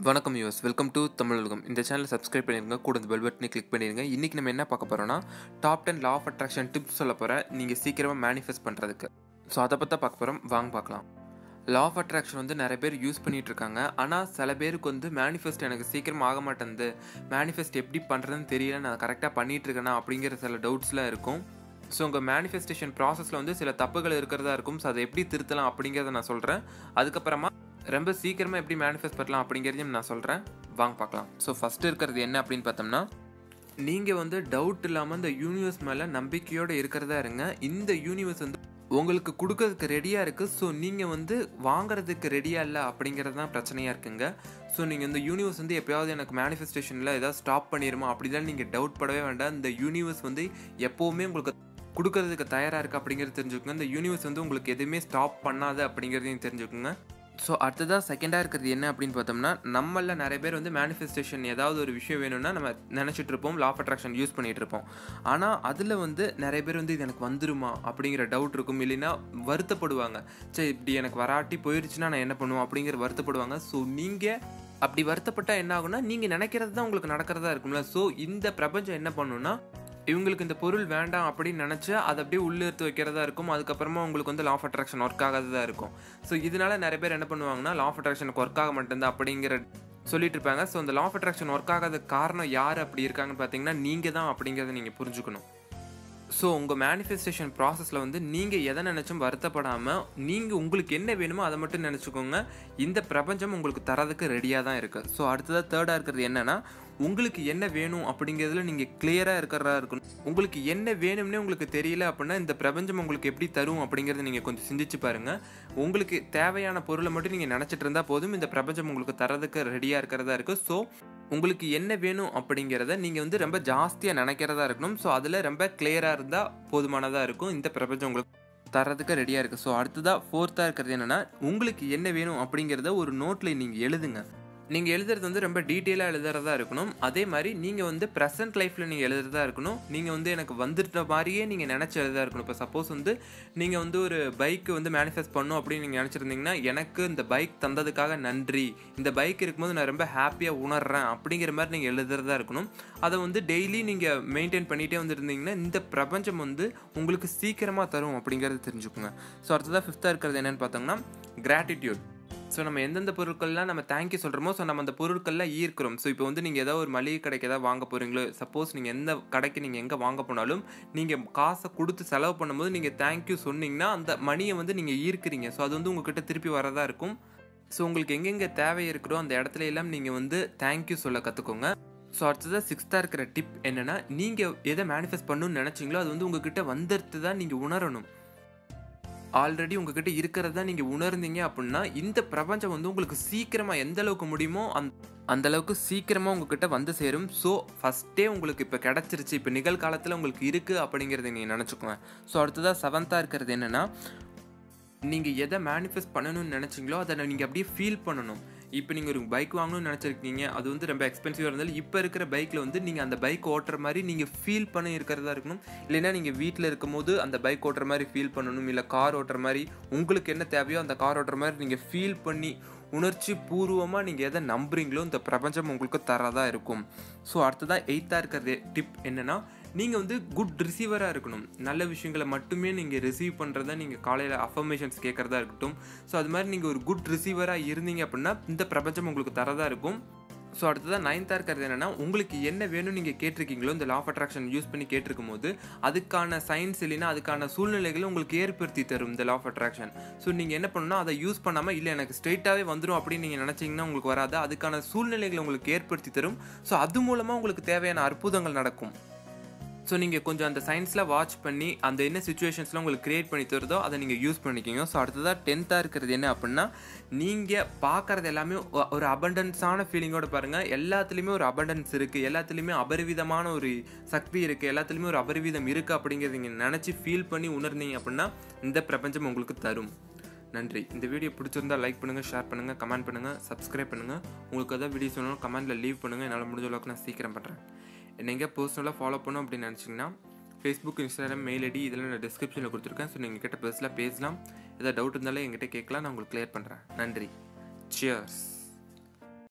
வணக்கம் use welcome to Tamil உலகம் இந்த சேனலை சப்ஸ்கிரைப் பண்ணிருங்க கூட இந்த பெல் பட்டனை கிளிக் பண்ணிடுங்க இன்றைக்கி நம்ம என்ன பார்க்க போகிறோம்னா top ten law of attraction tips சொல்ல போகிறேன் நீங்கள் சீக்கிரமாக மேனிஃபெஸ்ட் பண்ணுறதுக்கு ஸோ அதை பற்றி பார்க்க போகிறோம் வாங்க பார்க்கலாம் லா ஆஃப் அட்ராக்ஷன் வந்து நிறைய பேர் யூஸ் பண்ணிட்டு இருக்காங்க ஆனால் சில பேருக்கு வந்து மேனிஃபெஸ்ட் எனக்கு சீக்கிரம் ஆக மாட்டேங்குது மேனிஃபெஸ்ட் எப்படி பண்ணுறதுன்னு தெரியல நான் கரெக்டாக பண்ணிட்டு இருக்கேனா அப்படிங்கிற சில டவுட்ஸ்லாம் இருக்கும் ஸோ உங்கள் மேனிஃபெஸ்டேஷன் ப்ராசஸில் வந்து சில தப்புகள் இருக்கிறதா இருக்கும் ஸோ அதை எப்படி திருத்தலாம் அப்படிங்கிறத நான் சொல்கிறேன் அதுக்கப்புறமா ரொம்ப சீக்கிரமாக எப்படி மேனிஃபெஸ்ட் பண்ணலாம் அப்படிங்கிறதையும் நான் சொல்கிறேன் வாங்க பார்க்கலாம் ஸோ ஃபஸ்ட்டு இருக்கிறது என்ன அப்படின்னு பார்த்தோம்னா நீங்கள் வந்து டவுட் இல்லாமல் இந்த யூனிவர்ஸ் மேலே நம்பிக்கையோடு இருக்கிறதா இருங்க இந்த யூனிவர்ஸ் வந்து உங்களுக்கு கொடுக்கறதுக்கு ரெடியாக இருக்குது ஸோ நீங்கள் வந்து வாங்குறதுக்கு ரெடியாக இல்லை அப்படிங்கிறது தான் பிரச்சனையாக இருக்குங்க ஸோ நீங்கள் இந்த யூனிவர்ஸ் வந்து எப்பயாவது எனக்கு மேனிஃபெஸ்டேஷனில் ஏதாவது ஸ்டாப் பண்ணிடுமா அப்படிலாம் நீங்கள் டவுட் படவே வேண்டாம் இந்த யூனிவர்ஸ் வந்து எப்போவுமே உங்களுக்கு கொடுக்கறதுக்கு தயாராக இருக்குது அப்படிங்கிறது தெரிஞ்சுக்கோங்க இந்த யூனிவர்ஸ் வந்து உங்களுக்கு எதுவுமே ஸ்டாப் பண்ணாது அப்படிங்கிறதையும் தெரிஞ்சுக்கோங்க ஸோ அடுத்ததாக செகண்டாக இருக்கிறது என்ன அப்படின்னு பார்த்தோம்னா நம்மள நிறைய பேர் வந்து மேனிஃபெஸ்டேஷன் ஏதாவது ஒரு விஷயம் வேணும்னா நம்ம நினச்சிட்டு இருப்போம் லா ஆஃப் அட்ராக்ஷன் யூஸ் பண்ணிட்டு இருப்போம் ஆனால் அதில் வந்து நிறைய பேர் வந்து இது எனக்கு வந்துருமா அப்படிங்கிற டவுட் இருக்கும் இல்லைன்னா வருத்தப்படுவாங்க சரி இப்படி எனக்கு வராட்டி போயிடுச்சுன்னா நான் என்ன பண்ணுவோம் அப்படிங்கிற வருத்தப்படுவாங்க ஸோ நீங்கள் அப்படி வருத்தப்பட்டால் என்ன ஆகும்னா நீங்கள் நினைக்கிறது தான் உங்களுக்கு நடக்கிறதா இருக்கும்ல ஸோ இந்த பிரபஞ்சம் என்ன பண்ணுன்னா இவங்களுக்கு இந்த பொருள் வேண்டாம் அப்படின்னு நினச்சி அதை அப்படியே உள்ளே எடுத்து வைக்கிறதா இருக்கும் அதுக்கப்புறமா உங்களுக்கு வந்து லா ஆஃப் அட்ராக்ஷன் ஒர்க் ஆகாததா இருக்கும் ஸோ இதனால நிறைய பேர் என்ன பண்ணுவாங்கன்னா லா ஆஃப் அட்ராக்ஷனுக்கு ஒர்க் ஆக மாட்டேங்குது அப்படிங்கிற சொல்லிட்டு இருப்பாங்க ஸோ இந்த லா ஆஃப் அட்ராக்ஷன் ஒர்க் ஆகாத காரணம் யார் அப்படி இருக்காங்கன்னு பார்த்தீங்கன்னா நீங்கள் தான் அப்படிங்கிறத நீங்கள் புரிஞ்சுக்கணும் ஸோ உங்கள் மேனிஃபெஸ்டேஷன் ப்ராசஸில் வந்து நீங்கள் எதை நினச்சும் வருத்தப்படாமல் நீங்கள் உங்களுக்கு என்ன வேணுமோ அதை மட்டும் நினச்சிக்கோங்க இந்த பிரபஞ்சம் உங்களுக்கு தரதுக்கு ரெடியாக தான் இருக்குது ஸோ அடுத்ததாக தேர்டாக இருக்கிறது என்னென்னா உங்களுக்கு என்ன வேணும் அப்படிங்கிறதுல நீங்கள் கிளியராக இருக்கிறதா இருக்கணும் உங்களுக்கு என்ன வேணும்னே உங்களுக்கு தெரியல அப்படின்னா இந்த பிரபஞ்சம் உங்களுக்கு எப்படி தரும் அப்படிங்கிறத நீங்கள் கொஞ்சம் சிந்திச்சு பாருங்கள் உங்களுக்கு தேவையான பொருளை மட்டும் நீங்கள் நினச்சிட்டு இருந்தால் போதும் இந்த பிரபஞ்சம் உங்களுக்கு தரதுக்கு ரெடியாக இருக்கிறதா இருக்குது ஸோ உங்களுக்கு என்ன வேணும் அப்படிங்கிறத நீங்கள் வந்து ரொம்ப ஜாஸ்தியாக நினைக்கிறதா இருக்கணும் ஸோ அதில் ரொம்ப கிளியராக இருந்தால் போதுமானதாக இருக்கும் இந்த பிரபஞ்சம் உங்களுக்கு தரதுக்கு ரெடியாக இருக்குது ஸோ அடுத்ததாக ஃபோர்த்தாக இருக்கிறது என்னென்னா உங்களுக்கு என்ன வேணும் அப்படிங்கிறத ஒரு நோட்டில் நீங்கள் எழுதுங்க நீங்கள் எழுதுறது வந்து ரொம்ப டீட்டெயிலாக எழுதுறதா இருக்கணும் அதே மாதிரி நீங்கள் வந்து ப்ரெசன்ட் லைஃப்பில் நீங்கள் எழுதுறதா இருக்கணும் நீங்கள் வந்து எனக்கு வந்துட்ட மாதிரியே நீங்கள் நினச்சி எழுதா இருக்கணும் இப்போ சப்போஸ் வந்து நீங்கள் வந்து ஒரு பைக் வந்து மேனிஃபெஸ்ட் பண்ணும் அப்படின்னு நீங்கள் நினச்சிருந்தீங்கன்னா எனக்கு இந்த பைக் தந்ததுக்காக நன்றி இந்த பைக் இருக்கும்போது நான் ரொம்ப ஹாப்பியாக உணர்றேன் அப்படிங்கிற மாதிரி நீங்கள் எழுதுறதா இருக்கணும் அதை வந்து டெய்லி நீங்கள் மெயின்டைன் பண்ணிகிட்டே வந்துருந்தீங்கன்னா இந்த பிரபஞ்சம் வந்து உங்களுக்கு சீக்கிரமாக தரும் அப்படிங்கிறது தெரிஞ்சுக்கோங்க ஸோ அடுத்ததாக ஃபிஃப்த்தாக இருக்கிறது என்னென்னு பார்த்தோம்னா கிராட்டிடியூட் ஸோ நம்ம எந்தெந்த பொருட்கள்லாம் நம்ம தேங்க்யூ சொல்கிறோமோ ஸோ நம்ம அந்த பொருட்கள்லாம் ஈர்க்கிறோம் ஸோ இப்போ வந்து நீங்கள் ஏதாவது ஒரு மளிகை கடைக்கு ஏதாவது வாங்க போகிறீங்களோ சப்போஸ் நீங்கள் எந்த கடைக்கு நீங்கள் எங்கே வாங்க போனாலும் நீங்கள் காசை கொடுத்து செலவு பண்ணும்போது நீங்கள் தேங்க்யூ சொன்னீங்கன்னா அந்த மணியை வந்து நீங்கள் ஈர்க்கிறீங்க ஸோ அது வந்து உங்ககிட்ட திருப்பி வரதா இருக்கும் ஸோ உங்களுக்கு எங்கெங்கே தேவை இருக்கிறோ அந்த இடத்துல எல்லாம் நீங்கள் வந்து தேங்க்யூ சொல்ல கற்றுக்கோங்க ஸோ அடுத்ததாக சிக்ஸ்த்தாக இருக்கிற டிப் என்னென்னா நீங்கள் எதை மேனிஃபெஸ்ட் பண்ணணும்னு நினச்சிங்களோ அது வந்து உங்ககிட்ட வந்துடுத்து தான் நீங்கள் உணரணும் ஆல்ரெடி உங்ககிட்ட இருக்கிறத தான் நீங்கள் உணர்ந்தீங்க அப்படின்னா இந்த பிரபஞ்சம் வந்து உங்களுக்கு சீக்கிரமாக எந்த அளவுக்கு முடியுமோ அந் அந்த அளவுக்கு சீக்கிரமாக உங்ககிட்ட வந்து சேரும் ஸோ ஃபஸ்ட்டே உங்களுக்கு இப்போ கிடச்சிருச்சு இப்போ நிகழ்காலத்தில் உங்களுக்கு இருக்குது அப்படிங்கிறத நீங்கள் நினச்சிக்கோங்க ஸோ அடுத்ததாக செவன்த்தாக இருக்கிறது என்னென்னா நீங்கள் எதை மேனிஃபெஸ்ட் பண்ணணும்னு நினச்சிங்களோ அதை நீங்கள் அப்படியே ஃபீல் பண்ணணும் இப்போ நீங்கள் ஒரு பைக் வாங்கணும்னு நினச்சிருக்கீங்க அது வந்து ரொம்ப எக்ஸ்பென்சிவாக இருந்தாலும் இப்போ இருக்கிற பைக்கில் வந்து நீங்கள் அந்த பைக் ஓட்டுற மாதிரி நீங்கள் ஃபீல் பண்ண இருக்கிறதா இருக்கணும் இல்லைன்னா நீங்கள் வீட்டில் இருக்கும்போது அந்த பைக் ஓட்டுற மாதிரி ஃபீல் பண்ணணும் இல்லை கார் ஓட்டுற மாதிரி உங்களுக்கு என்ன தேவையோ அந்த கார் ஓட்டுற மாதிரி நீங்கள் ஃபீல் பண்ணி உணர்ச்சி பூர்வமாக நீங்கள் எதை நம்புறீங்களோ இந்த பிரபஞ்சம் உங்களுக்கு தரதாக இருக்கும் ஸோ அடுத்ததாக எயித்தாக இருக்கிறது டிப் என்னென்னா நீங்கள் வந்து குட் ரிசீவராக இருக்கணும் நல்ல விஷயங்களை மட்டுமே நீங்கள் ரிசீவ் பண்ணுறதா நீங்கள் காலையில் அஃபர்மேஷன்ஸ் கேட்குறதா இருக்கட்டும் ஸோ அது மாதிரி நீங்கள் ஒரு குட் ரிசீவராக இருந்தீங்க அப்படின்னா இந்த பிரபஞ்சம் உங்களுக்கு தரதாக இருக்கும் ஸோ அடுத்ததாக நைன்த்தாக இருக்கிறது என்னென்னா உங்களுக்கு என்ன வேணும் நீங்கள் கேட்டிருக்கீங்களோ இந்த லா ஆஃப் அட்ராக்ஷன் யூஸ் பண்ணி கேட்டிருக்கும் போது அதுக்கான சயின்ஸ் இல்லைன்னா அதுக்கான சூழ்நிலைகளை உங்களுக்கு ஏற்படுத்தி தரும் இந்த லா ஆஃப் அட்ராக்ஷன் ஸோ நீங்கள் என்ன பண்ணணும்னா அதை யூஸ் பண்ணாமல் இல்லை எனக்கு ஸ்ட்ரெயிட்டாகவே வந்துடும் அப்படின்னு நீங்கள் நினச்சிங்கன்னா உங்களுக்கு வராது அதுக்கான சூழ்நிலைகளை உங்களுக்கு ஏற்படுத்தி தரும் ஸோ அது மூலமாக உங்களுக்கு தேவையான அற்புதங்கள் நடக்கும் ஸோ நீங்கள் கொஞ்சம் அந்த சயின்ஸில் வாட்ச் பண்ணி அந்த என்ன சுச்சுவேஷன்ஸில் உங்களுக்கு க்ரியேட் பண்ணி தருதோ அதை நீங்கள் யூஸ் பண்ணிக்கிங்க ஸோ அடுத்ததாக டென்த்தாக இருக்கிறது என்ன அப்படின்னா நீங்கள் பார்க்குறது எல்லாமே ஒரு அபண்டன்ஸான ஃபீலிங்கோட பாருங்கள் எல்லாத்துலேயுமே ஒரு அபண்டன்ஸ் இருக்குது எல்லாத்துலேயுமே அபரிவிதமான ஒரு சக்தி இருக்குது எல்லாத்துலேயுமே ஒரு அபரிவிதம் இருக்குது அப்படிங்கிறத நீங்கள் நினச்சி ஃபீல் பண்ணி உணர்ந்தீங்க அப்படின்னா இந்த பிரபஞ்சம் உங்களுக்கு தரும் நன்றி இந்த வீடியோ பிடிச்சிருந்தா லைக் பண்ணுங்கள் ஷேர் பண்ணுங்கள் கமெண்ட் பண்ணுங்கள் சப்ஸ்கிரைப் பண்ணுங்கள் உங்களுக்கு எதாவது வீடியோஸ் வேணும் கமெண்ட்டில் லீவ் பண்ணுங்கள் என்னால் முடிஞ்ச அளவுக்கு நான் சீக்கிரம் பண்ணுறேன் என்னை எங்கே பர்சனலாக ஃபாலோ பண்ணும் அப்படின்னு நினச்சிங்கன்னா ஃபேஸ்புக் இன்ஸ்டாகிராம் மெயில் ஐடி இதெல்லாம் நான் டிஸ்கிரிப்ஷனில் கொடுத்துருக்கேன் ஸோ நீங்கள் கிட்ட பர்சனலாக பேசலாம் ஏதாவது டவுட் இருந்தாலும் என்கிட்ட கேட்கலாம் நான் உங்களுக்கு கிளியர் பண்ணுறேன் நன்றி சியர்ஸ்